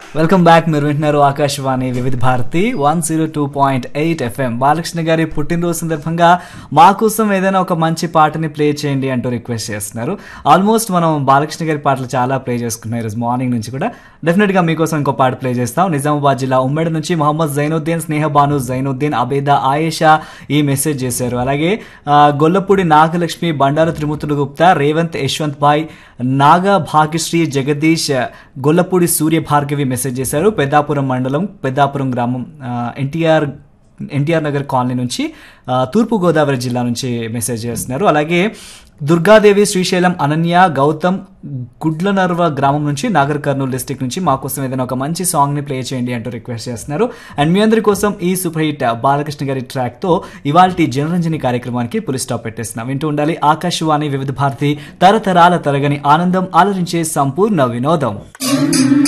welcome back మీరు వింటున్నారు Akashvani Vividh Bharati one zero two point eight FM Balakrishna గారి పుట్టినరోజు సందర్భంగా మా కోసం ఏదైనా ఒక మంచి పాటని ప్లే చేయండి అంటూ రిక్వెస్ట్ చేస్తున్నారు ఆల్మోస్ట్ మనం బాలకృష్ణ గారి పాటలు చాలా ప్లే చేసుకున్నాం ఈరోజు మార్నింగ్ నుంచి కూడా డెఫినెట్ గా మీకోసం ఇంకో పాట ప్లే చేస్తాం నిజామాబాద్ జిల్లా ఉమ్మడి నుంచి మొహమ్మద్ జైనుద్దీన్ స్నేహ బాను జైనుద్దీన్ అబేదా ఆయేషా ఈ మెసేజ్ చేశారు అలాగే ఆ, గొల్లపూడి నాగలక్ష్మి బండారు త్రిమూర్తులు గుప్తా రేవంత్ యశ్వంత్ భాయ్ నాగా భాగ్యశ్రీ జగదీష్ గొల్లపూడి సూర్య భార్గవి మెసేజ్ చేశారు పెద్దాపురం మండలం పెద్దాపురం గ్రామం ఎన్టీఆర్ ఎన్టీఆర్ నగర్ కాలనీ నుంచి ఆ, తూర్పు గోదావరి జిల్లా నుంచి మెసేజ్ చేస్తున్నారు అలాగే దుర్గాదేవి శ్రీశైలం అనన్య గౌతమ్ గుడ్లనర్వ గ్రామం నుంచి నాగర్ కర్నూలు డిస్టిక్ నుంచి మా కోసం ఏదైనా ఒక మంచి సాంగ్ ని ప్లే చేయండి అంటూ రిక్వెస్ట్ చేస్తున్నారు అండ్ మీ అందరి కోసం ఈ సూపర్ హిట్ బాలకృష్ణ గారి ట్రాక్ తో ఇవాళ జనరంజని కార్యక్రమానికి పులి స్టాప్ పెట్టేస్తున్నాం వింటూ ఉండాలి ఆకాశవాణి వివిధ భారతి తరతరాల తరగని ఆనందం ఆలరించే సంపూర్ణ వినోదం